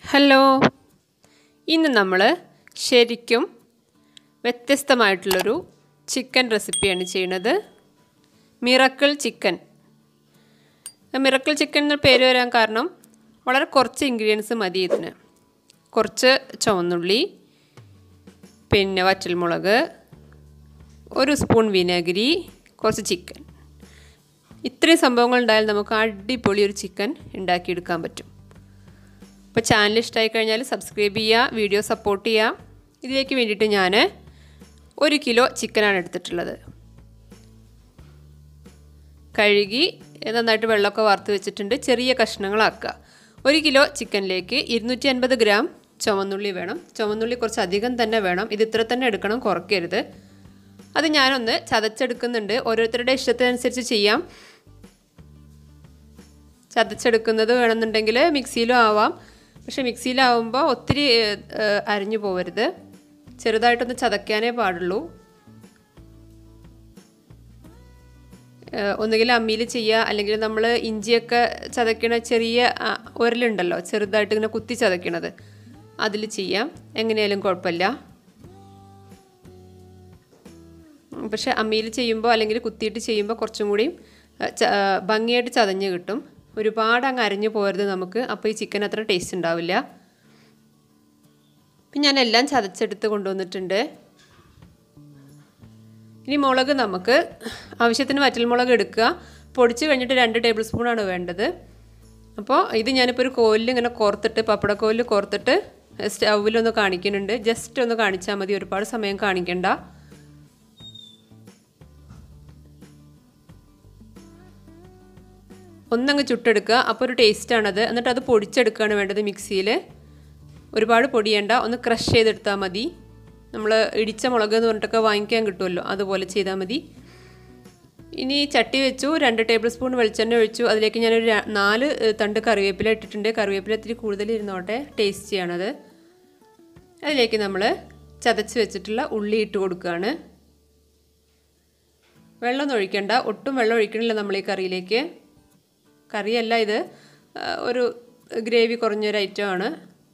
hello ഇന്ന് നമ്മൾ ശരിക്കും വ്യത്യസ്തമായിട്ടുള്ളൊരു ചിക്കൻ റെസിപ്പിയാണ് ചെയ്യുന്നത് മിറക്കിൾ ചിക്കൻ മിറക്കിൾ ചിക്കൻ എന്ന പേര് വരാൻ കാരണം വളരെ കുറച്ച് ഇൻഗ്രീഡിയൻസ് മതി ഇതിന് കുറച്ച് ചുവന്നുള്ളി പിന്നെ വറ്റൽമുളക് ഒരു സ്പൂൺ വിനാഗിരി കുറച്ച് ചിക്കൻ ഇത്രയും സംഭവങ്ങൾ ഉണ്ടായാൽ നമുക്ക് അടിപൊളി ഒരു ചിക്കൻ ഉണ്ടാക്കിയെടുക്കാൻ പറ്റും അപ്പോൾ ചാനൽ ഇഷ്ടമായി കഴിഞ്ഞാൽ സബ്സ്ക്രൈബ് ചെയ്യുക വീഡിയോ സപ്പോർട്ട് ചെയ്യുക ഇതിലേക്ക് വേണ്ടിയിട്ട് ഞാൻ ഒരു കിലോ ചിക്കനാണ് എടുത്തിട്ടുള്ളത് കഴുകി നന്നായിട്ട് വെള്ളമൊക്കെ വാർത്ത് വെച്ചിട്ടുണ്ട് ചെറിയ കഷ്ണങ്ങളാക്കുക ഒരു കിലോ ചിക്കനിലേക്ക് ഇരുന്നൂറ്റി അൻപത് ഗ്രാം ചുവന്നുള്ളി വേണം ചുവന്നുള്ളി കുറച്ച് അധികം തന്നെ വേണം ഇത് ഇത്ര തന്നെ എടുക്കണം കുറയ്ക്കരുത് അത് ഞാനൊന്ന് ചതച്ചെടുക്കുന്നുണ്ട് ഓരോരുത്തരുടെ ഇഷ്ടത്തിനനുസരിച്ച് ചെയ്യാം ചതച്ചെടുക്കുന്നത് വേണമെന്നുണ്ടെങ്കിൽ മിക്സിയിലും ആവാം പക്ഷേ മിക്സിയിലാവുമ്പോൾ ഒത്തിരി അരിഞ്ഞു പോകരുത് ചെറുതായിട്ടൊന്ന് ചതയ്ക്കാനേ പാടുള്ളൂ ഒന്നുകിൽ അമ്മിയിൽ ചെയ്യുക അല്ലെങ്കിൽ നമ്മൾ ഇഞ്ചിയൊക്കെ ചതയ്ക്കണ ചെറിയ ഉരലുണ്ടല്ലോ ചെറുതായിട്ട് ഇങ്ങനെ കുത്തി ചതയ്ക്കണത് അതിൽ ചെയ്യാം എങ്ങനെയായാലും കുഴപ്പമില്ല പക്ഷേ അമ്മിയിൽ ചെയ്യുമ്പോൾ അല്ലെങ്കിൽ കുത്തിയിട്ട് ചെയ്യുമ്പോൾ കുറച്ചും കൂടി ഭംഗിയായിട്ട് ചതഞ്ഞ് കിട്ടും ഒരുപാട് അങ്ങ് അരഞ്ഞു പോരുത് നമുക്ക് അപ്പോൾ ഈ ചിക്കൻ അത്ര ടേസ്റ്റ് ഉണ്ടാവില്ല അപ്പം ഞാൻ എല്ലാം ചതച്ചെടുത്ത് കൊണ്ടുവന്നിട്ടുണ്ട് ഇനി മുളക് നമുക്ക് ആവശ്യത്തിന് വറ്റൽമുളക് എടുക്കുക പൊടിച്ച് കഴിഞ്ഞിട്ട് രണ്ട് ടേബിൾ സ്പൂണാണ് വേണ്ടത് അപ്പോൾ ഇത് ഞാനിപ്പോൾ ഒരു കോലിൽ ഇങ്ങനെ കോർത്തിട്ട് പപ്പടക്കോലിൽ കോർത്തിട്ട് സ്റ്റൗവിലൊന്ന് കാണിക്കുന്നുണ്ട് ജസ്റ്റ് ഒന്ന് കാണിച്ചാൽ മതി ഒരുപാട് സമയം കാണിക്കണ്ട ഒന്നങ്ങ് ചുട്ടെടുക്കുക അപ്പോൾ ഒരു ടേസ്റ്റാണത് എന്നിട്ട് അത് പൊടിച്ചെടുക്കുകയാണ് വേണ്ടത് മിക്സിയിൽ ഒരുപാട് പൊടിയണ്ട ഒന്ന് ക്രഷ് ചെയ്തെടുത്താൽ മതി നമ്മൾ ഇടിച്ച മുളക് എന്ന് പറഞ്ഞിട്ടൊക്കെ വാങ്ങിക്കാൻ കിട്ടുമല്ലോ അതുപോലെ ചെയ്താൽ മതി ഇനി ചട്ടി വെച്ചു രണ്ട് ടേബിൾ സ്പൂൺ വെളിച്ചെണ്ണ ഒഴിച്ചു അതിലേക്ക് ഞാനൊരു നാല് തണ്ട് കറിവേപ്പില ഇട്ടിട്ടുണ്ട് കറിവേപ്പില ഇത്തിരി കൂടുതൽ ഇരുന്നോട്ടെ ടേസ്റ്റിയാണത് അതിലേക്ക് നമ്മൾ ചതച്ച് വെച്ചിട്ടുള്ള ഉള്ളി ഇട്ട് കൊടുക്കുകയാണ് വെള്ളം ഒഴിക്കണ്ട ഒട്ടും വെള്ളം ഒഴിക്കണില്ല നമ്മൾ ഈ കറിയിലേക്ക് കറിയല്ല ഇത് ഒരു ഗ്രേവി കുറഞ്ഞൊരു ഐറ്റമാണ്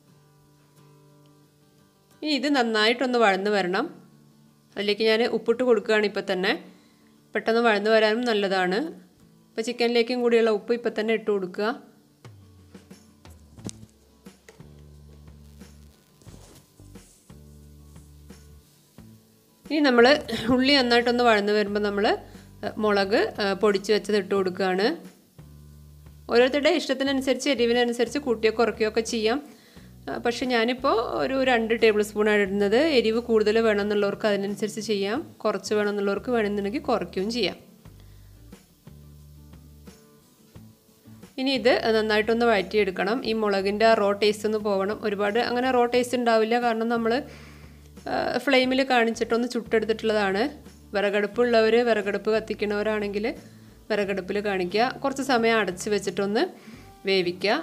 ഇനി ഇത് നന്നായിട്ടൊന്ന് വഴന്ന് വരണം അതിലേക്ക് ഞാൻ ഉപ്പിട്ട് കൊടുക്കുകയാണ് ഇപ്പോൾ തന്നെ പെട്ടെന്ന് വഴന്ന് വരാനും നല്ലതാണ് ഇപ്പോൾ ചിക്കനിലേക്കും കൂടിയുള്ള ഉപ്പ് ഇപ്പോൾ തന്നെ ഇട്ട് കൊടുക്കുക ഇനി നമ്മൾ ഉള്ളി നന്നായിട്ടൊന്ന് വഴന്ന് വരുമ്പോൾ നമ്മൾ മുളക് പൊടിച്ച് വെച്ചത് ഇട്ട് കൊടുക്കുകയാണ് ഓരോരുത്തരുടെ ഇഷ്ടത്തിനനുസരിച്ച് എരിവിനനുസരിച്ച് കൂട്ടിയോ കുറയ്ക്കുകയോ ഒക്കെ ചെയ്യാം പക്ഷെ ഞാനിപ്പോൾ ഒരു രണ്ട് ടേബിൾ സ്പൂണാണ് ഇടുന്നത് എരിവ് കൂടുതൽ വേണമെന്നുള്ളവർക്ക് അതിനനുസരിച്ച് ചെയ്യാം കുറച്ച് വേണമെന്നുള്ളവർക്ക് വേണമെന്നുണ്ടെങ്കിൽ കുറയ്ക്കുകയും ചെയ്യാം ഇനി ഇത് നന്നായിട്ടൊന്ന് വഴറ്റിയെടുക്കണം ഈ മുളകിൻ്റെ റോ ടേസ്റ്റ് ഒന്ന് പോകണം ഒരുപാട് അങ്ങനെ റോ ടേസ്റ്റ് ഉണ്ടാവില്ല കാരണം നമ്മൾ ഫ്ലെയിമിൽ കാണിച്ചിട്ടൊന്ന് ചുട്ടെടുത്തിട്ടുള്ളതാണ് വിറകടുപ്പുള്ളവർ വിറകടുപ്പ് കത്തിക്കണവരാണെങ്കിൽ വിറകടുപ്പിൽ കാണിക്കുക കുറച്ച് സമയം അടച്ച് വെച്ചിട്ടൊന്ന് വേവിക്കുക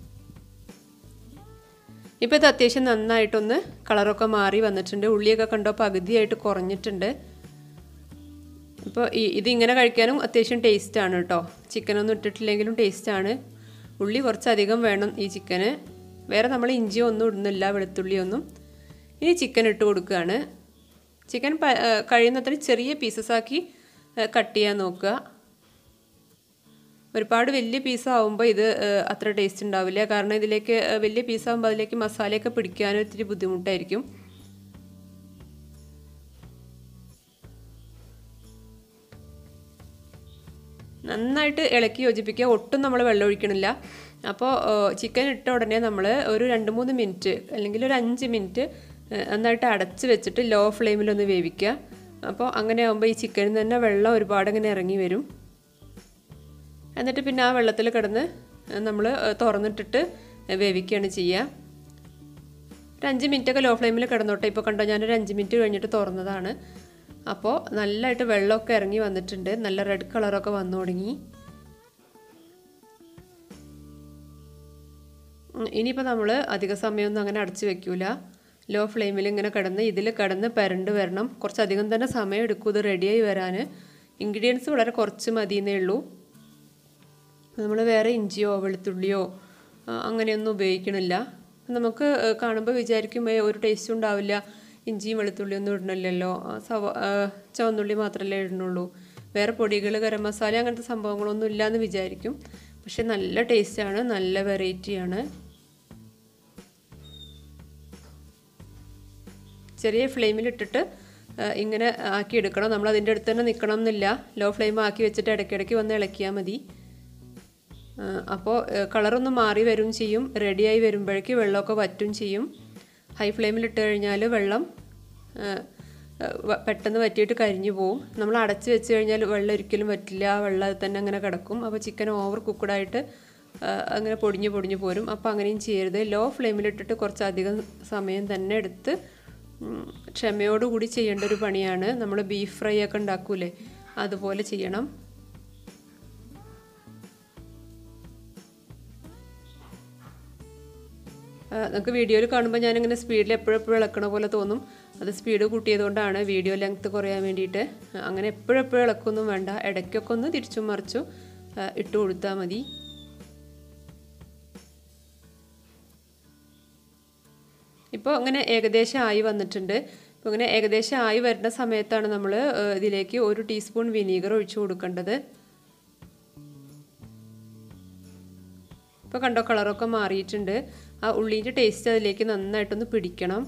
ഇപ്പോൾ ഇത് അത്യാവശ്യം നന്നായിട്ടൊന്ന് കളറൊക്കെ മാറി വന്നിട്ടുണ്ട് ഉള്ളിയൊക്കെ കണ്ടോ പകുതിയായിട്ട് കുറഞ്ഞിട്ടുണ്ട് ഇപ്പോൾ ഈ ഇതിങ്ങനെ കഴിക്കാനും അത്യാവശ്യം ടേസ്റ്റാണ് കേട്ടോ ചിക്കനൊന്നും ഇട്ടിട്ടില്ലെങ്കിലും ടേസ്റ്റാണ് ഉള്ളി കുറച്ചധികം വേണം ഈ ചിക്കന് വേറെ നമ്മൾ ഇഞ്ചിയോ ഒന്നും ഇടുന്നില്ല വെളുത്തുള്ളിയൊന്നും ഇനി ചിക്കൻ ഇട്ട് കൊടുക്കുകയാണ് ചിക്കൻ കഴിയുന്നത്ര ചെറിയ പീസസ് ആക്കി കട്ട് ചെയ്യാൻ നോക്കുക ഒരുപാട് വലിയ പീസാവുമ്പോൾ ഇത് അത്ര ടേസ്റ്റ് ഉണ്ടാവില്ല കാരണം ഇതിലേക്ക് വലിയ പീസാകുമ്പോൾ അതിലേക്ക് മസാലയൊക്കെ പിടിക്കാനും ഇത്തിരി ബുദ്ധിമുട്ടായിരിക്കും നന്നായിട്ട് ഇളക്കി യോജിപ്പിക്കുക ഒട്ടും നമ്മൾ വെള്ളം ഒഴിക്കണില്ല അപ്പോൾ ചിക്കൻ ഇട്ട ഉടനെ നമ്മൾ ഒരു രണ്ട് മൂന്ന് മിനിറ്റ് അല്ലെങ്കിൽ ഒരു അഞ്ച് മിനിറ്റ് നന്നായിട്ട് അടച്ച് വെച്ചിട്ട് ലോ ഫ്ലെയിമിലൊന്ന് വേവിക്കുക അപ്പോൾ അങ്ങനെ ആകുമ്പോൾ ഈ ചിക്കനിൽ തന്നെ വെള്ളം ഒരുപാട് ഇങ്ങനെ ഇറങ്ങി വരും എന്നിട്ട് പിന്നെ ആ വെള്ളത്തിൽ കിടന്ന് നമ്മൾ തുറന്നിട്ടിട്ട് വേവിക്കുകയാണ് ചെയ്യുക ഒരു അഞ്ച് മിനിറ്റൊക്കെ ലോ ഫ്ലെയിമിൽ കിടന്നോട്ടെ ഇപ്പോൾ കണ്ടോ ഞാനൊരു അഞ്ച് മിനിറ്റ് കഴിഞ്ഞിട്ട് തുറന്നതാണ് അപ്പോൾ നല്ലതായിട്ട് വെള്ളമൊക്കെ ഇറങ്ങി വന്നിട്ടുണ്ട് നല്ല റെഡ് കളറൊക്കെ വന്നു തുടങ്ങി ഇനിയിപ്പോൾ നമ്മൾ അധിക സമയമൊന്നും അങ്ങനെ അടച്ചു വെക്കൂല ലോ ഫ്ലെയിമിൽ ഇങ്ങനെ കിടന്ന് ഇതിൽ കിടന്ന് പരണ്ട് വരണം കുറച്ചധികം തന്നെ സമയം എടുക്കും ഇത് റെഡിയായി വരാൻ ഇൻഗ്രീഡിയൻസ് വളരെ കുറച്ച് മതിയെന്നേ ഉള്ളൂ നമ്മൾ വേറെ ഇഞ്ചിയോ വെളുത്തുള്ളിയോ ആ, അങ്ങനെയൊന്നും ഉപയോഗിക്കണില്ല നമുക്ക് കാണുമ്പോൾ വിചാരിക്കും "ഏ, ഒരു ടേസ്റ്റും ഉണ്ടാവില്ല ഇഞ്ചിയും വെളുത്തുള്ളിയും ഒന്നും ഇടണില്ലല്ലോ ആ, സവ ആ, ചുവന്നുള്ളി മാത്രമല്ലേ ഇടുന്നുള്ളൂ വേറെ പൊടികൾ ഗരം മസാല അങ്ങനത്തെ സംഭവങ്ങളൊന്നും ഇല്ലയെന്ന് വിചാരിക്കും പക്ഷെ നല്ല ടേസ്റ്റാണ് നല്ല വെറൈറ്റിയാണ് ചെറിയ ഫ്ലെയിമിലിട്ടിട്ട് ഇങ്ങനെ ആക്കി എടുക്കണം നമ്മൾ അതിൻ്റെ അടുത്ത് തന്നെ നിൽക്കണം എന്നില്ല ലോ ഫ്ലെയിം ആക്കി വെച്ചിട്ട് ഇടയ്ക്കിടയ്ക്ക് വന്ന് ഇളക്കിയാൽ മതി അപ്പോൾ കളറൊന്ന് മാറി വരും ചെയ്യും റെഡിയായി വരുമ്പോഴേക്ക് വെള്ളമൊക്കെ വറ്റും ചെയ്യും ഹൈ ഫ്ലെയിമിലിട്ട് കഴിഞ്ഞാൽ വെള്ളം ആ, വ- പെട്ടെന്ന് വറ്റിയിട്ട് കരിഞ്ഞു പോവും നമ്മൾ അടച്ച് വെച്ച് കഴിഞ്ഞാൽ വെള്ളം ഒരിക്കലും വറ്റില്ല വെള്ളം അതിൽ തന്നെ അങ്ങനെ കിടക്കും അപ്പോൾ ചിക്കൻ ഓവർ കുക്കഡായിട്ട് അങ്ങനെ പൊടിഞ്ഞ് പൊടിഞ്ഞ് പോരും അപ്പോൾ അങ്ങനെയും ചെയ്യരുത് ലോ ഫ്ലെയിമിലിട്ടിട്ട് കുറച്ചധികം സമയം തന്നെ എടുത്ത് ഉം, ക്ഷമയോടുകൂടി ചെയ്യേണ്ട ഒരു പണിയാണ് നമ്മൾ ബീഫ് ഫ്രൈ ഒക്കെ ഉണ്ടാക്കൂലേ അതുപോലെ ചെയ്യണം നമുക്ക് വീഡിയോയിൽ കാണുമ്പോൾ ഞാനിങ്ങനെ സ്പീഡിൽ എപ്പോഴെപ്പോഴും ഇളക്കണ പോലെ തോന്നും അത് സ്പീഡ് കൂട്ടിയതുകൊണ്ടാണ് വീഡിയോ ലെങ്ത് കുറയാൻ വേണ്ടിയിട്ട് ആ, അങ്ങനെ എപ്പോഴെപ്പോഴും ഇളക്കൊന്നും വേണ്ട ഇടയ്ക്കൊക്കെ ഒന്ന് തിരിച്ചും മറിച്ചും ആ, ഇട്ട് കൊടുത്താൽ മതി ഇപ്പോൾ അങ്ങനെ ഏകദേശം ആയി വന്നിട്ടുണ്ട് ഇപ്പോൾ ഇങ്ങനെ ഏകദേശം ആയി വരുന്ന സമയത്താണ് നമ്മൾ ഇതിലേക്ക് ഒരു ടീസ്പൂൺ വിനീഗർ ഒഴിച്ചു കൊടുക്കേണ്ടത് ഇപ്പോൾ കണ്ടോ കളറൊക്കെ മാറിയിട്ടുണ്ട് ആ ഉള്ളീൻ്റെ ടേസ്റ്റ് അതിലേക്ക് നന്നായിട്ടൊന്ന് പിടിക്കണം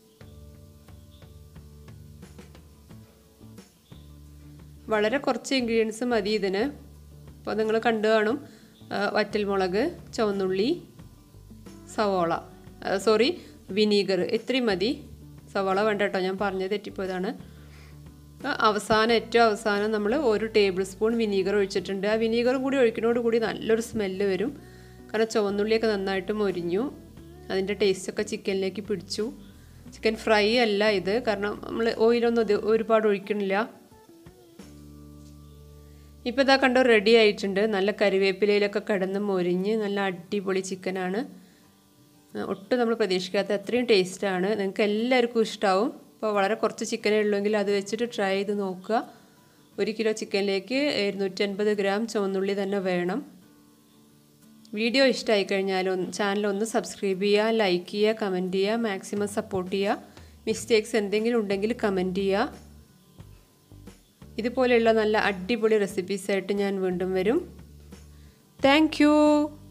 വളരെ കുറച്ച് ഇൻഗ്രീഡിയൻസ് മതി ഇതിന് അപ്പോൾ നിങ്ങൾ കണ്ടു കാണും ആ, വറ്റൽമുളക് ചുവന്നുള്ളി സവോള സോറി വിനീഗർ ഇത്രയും മതി സവോള വേണ്ട കേട്ടോ ഞാൻ പറഞ്ഞത് തെറ്റിപ്പോയതാണ് ആ, അവസാനം ഏറ്റവും അവസാനം നമ്മൾ ഒരു ടേബിൾ സ്പൂൺ വിനീഗർ ഒഴിച്ചിട്ടുണ്ട് ആ വിനീഗറും കൂടി ഒഴിക്കുന്നതോട് കൂടി നല്ലൊരു സ്മെല്ല് വരും കാരണം ചുവന്നുള്ളിയൊക്കെ നന്നായിട്ട് മൊരിഞ്ഞു അതിൻ്റെ ടേസ്റ്റൊക്കെ ചിക്കനിലേക്ക് പിടിച്ചു ചിക്കൻ ഫ്രൈ അല്ല ഇത് കാരണം നമ്മൾ ഓയിലൊന്നും ഇത് ഒരുപാട് ഒഴിക്കണില്ല ഇപ്പോൾ ഇതാ കണ്ടോ റെഡി ആയിട്ടുണ്ട് നല്ല കരിവേപ്പിലയിലൊക്കെ കിടന്ന് മൊരിഞ്ഞ് നല്ല അടിപൊളി ചിക്കനാണ് ആ, ഒട്ടും നമ്മൾ പ്രതീക്ഷിക്കാത്ത അത്രയും ടേസ്റ്റാണ് നിങ്ങൾക്ക് എല്ലാവർക്കും ഇഷ്ടമാവും അപ്പോൾ വളരെ കുറച്ച് ചിക്കനേ ഉള്ളൂവെങ്കിൽ അത് വെച്ചിട്ട് ട്രൈ ചെയ്ത് നോക്കുക ഒരു കിലോ ചിക്കനിലേക്ക് ഇരുന്നൂറ്റൻപത് ഗ്രാം ചുവന്നുള്ളി തന്നെ വേണം വീഡിയോ ഇഷ്ടമായി കഴിഞ്ഞാൽ ഒന്ന് ചാനൽ ഒന്ന് സബ്സ്ക്രൈബ് ചെയ്യുക ലൈക്ക് ചെയ്യുക കമൻറ്റ് ചെയ്യുക മാക്സിമം സപ്പോർട്ട് ചെയ്യുക മിസ്റ്റേക്സ് എന്തെങ്കിലും ഉണ്ടെങ്കിൽ കമൻറ്റ് ചെയ്യുക ഇതുപോലെയുള്ള നല്ല അടിപൊളി റെസിപ്പീസായിട്ട് ഞാൻ വീണ്ടും വരും താങ്ക്